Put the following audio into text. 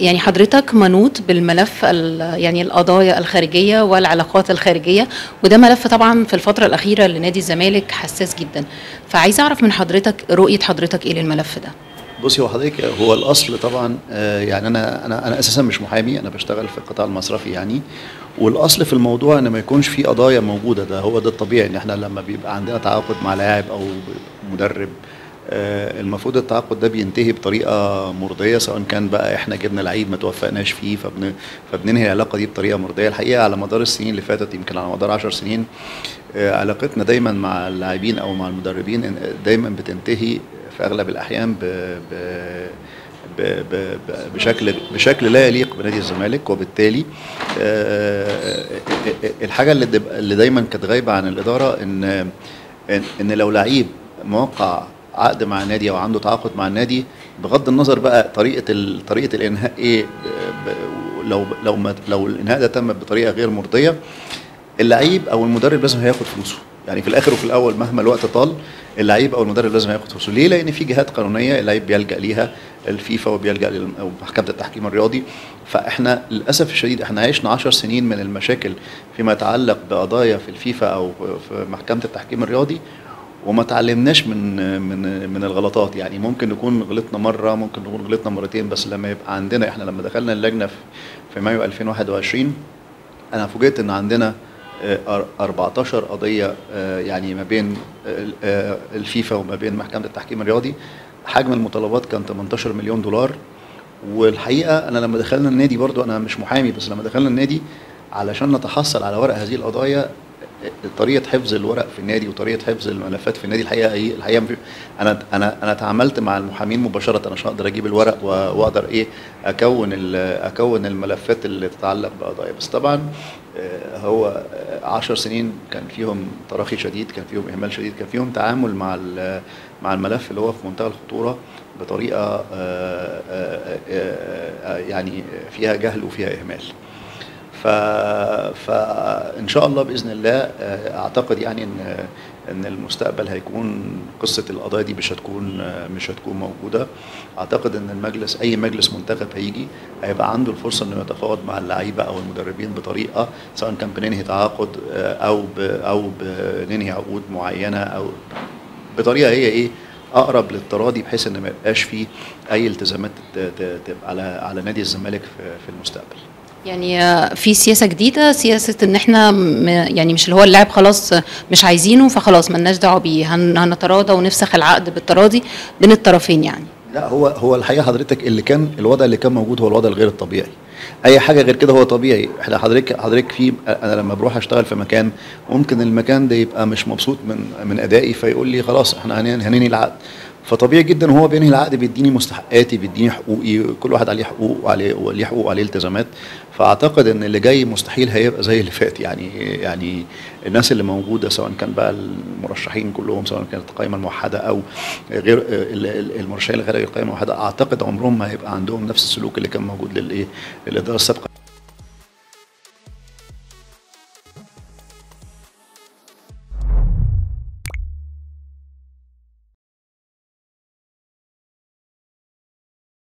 يعني حضرتك منوط بالملف ال- يعني القضايا الخارجيه والعلاقات الخارجيه وده ملف طبعا في الفتره الاخيره لنادي الزمالك حساس جدا فعايزه اعرف من حضرتك رؤيه حضرتك ايه للملف ده بصي هو حضرتك هو الاصل طبعا آه، يعني انا انا انا اساسا مش محامي انا بشتغل في القطاع المصرفي يعني والاصل في الموضوع ان ما يكونش في قضايا موجوده ده هو ده الطبيعي ان احنا لما بيبقى عندنا تعاقد مع لاعب او مدرب آه، المفروض التعاقد ده بينتهي بطريقه مرضيه سواء كان بقى احنا جبنا لعيب ما توفقناش فيه فبن فبننهي العلاقه دي بطريقه مرضيه الحقيقه على مدار السنين اللي فاتت يمكن على مدار 10 سنين آه، علاقتنا دايما مع اللاعبين او مع المدربين إن- دايما بتنتهي في اغلب الاحيان ب ب ب ب ب بشكل بشكل لا يليق بنادي الزمالك وبالتالي آه، الحاجه اللي دب- اللي دايما كانت غايبه عن الاداره ان ان إن لو لعيب موقع عقد مع النادي او عنده تعاقد مع النادي بغض النظر بقى طريقه ال- طريقه الانهاء ايه ب- ب- لو لو ما لو الانهاء ده تم بطريقه غير مرضيه اللعيب او المدرب لازم هياخد فلوسه يعني في الاخر وفي الاول مهما الوقت طال اللعيب او المدرب لازم هياخد فلوسه ليه لان في جهات قانونيه اللعيب بيلجا ليها الفيفا وبيلجا لل- أو محكمه التحكيم الرياضي فاحنا للاسف الشديد احنا عشنا 10 سنين من المشاكل فيما يتعلق بقضايا في الفيفا او في محكمه التحكيم الرياضي وما تعلمناش من من من الغلطات يعني ممكن نكون غلطنا مره ممكن نكون غلطنا مرتين بس لما يبقى عندنا احنا لما دخلنا اللجنه في في مايو 2021 انا فوجئت ان عندنا آه، أر- 14 قضيه آه، يعني ما بين آه، آه، الفيفا وما بين محكمه التحكيم الرياضي حجم المطالبات كان 18 مليون دولار والحقيقه انا لما دخلنا النادي برضو انا مش محامي بس لما دخلنا النادي علشان نتحصل على ورق هذه القضايا طريقه حفظ الورق في النادي وطريقه حفظ الملفات في النادي الحقيقه ايه الحقيقه مفي- انا انا انا تعاملت مع المحامين مباشره انا مش هقدر اجيب الورق و- واقدر ايه اكون ال- اكون الملفات اللي تتعلق بقضايا بس طبعا آه، هو 10 سنين كان فيهم تراخي شديد كان فيهم اهمال شديد كان فيهم تعامل مع ال- مع الملف اللي هو في منتهى الخطوره بطريقه آه، آه، آه، آه، يعني فيها جهل وفيها اهمال ف... فان شاء الله باذن الله آه، اعتقد يعني ان ان المستقبل هيكون قصه القضايا دي مش هتكون آه، مش هتكون موجوده اعتقد ان المجلس اي مجلس منتخب هيجي هيبقى عنده الفرصه انه يتفاوض مع اللعيبه او المدربين بطريقه سواء كان بننهي تعاقد آه، او ب... او بننهي عقود معينه او بطريقه هي ايه اقرب للتراضي بحيث ان ما يبقاش فيه اي التزامات ت- ت- تبقى على على نادي الزمالك في في المستقبل يعني آه، في سياسه جديده سياسه ان احنا م- يعني مش اللي هو اللاعب خلاص آه، مش عايزينه فخلاص ملناش دعوه بيه هن- هنتراضى ونفسخ العقد بالتراضي بين الطرفين يعني لا هو هو الحقيقه حضرتك اللي كان الوضع اللي كان موجود هو الوضع الغير الطبيعي اي حاجه غير كده هو طبيعي احنا حضرتك حضرتك في انا لما بروح اشتغل في مكان ممكن المكان ده يبقى مش مبسوط من من ادائي فيقول لي خلاص احنا هنن- هننهي العقد فطبيعي جدا وهو بينهي العقد بيديني مستحقاتي بيديني حقوقي كل واحد عليه حقوق وعليه وليه حقوق وعليه التزامات فاعتقد ان اللي جاي مستحيل هيبقى زي اللي فات يعني يعني الناس اللي موجوده سواء كان بقى المرشحين كلهم سواء كانت القائمه الموحده او غير ال- ال- المرشحين الغير القائمه الموحده اعتقد عمرهم ما هيبقى عندهم نفس السلوك اللي كان موجود للايه للاداره السابقه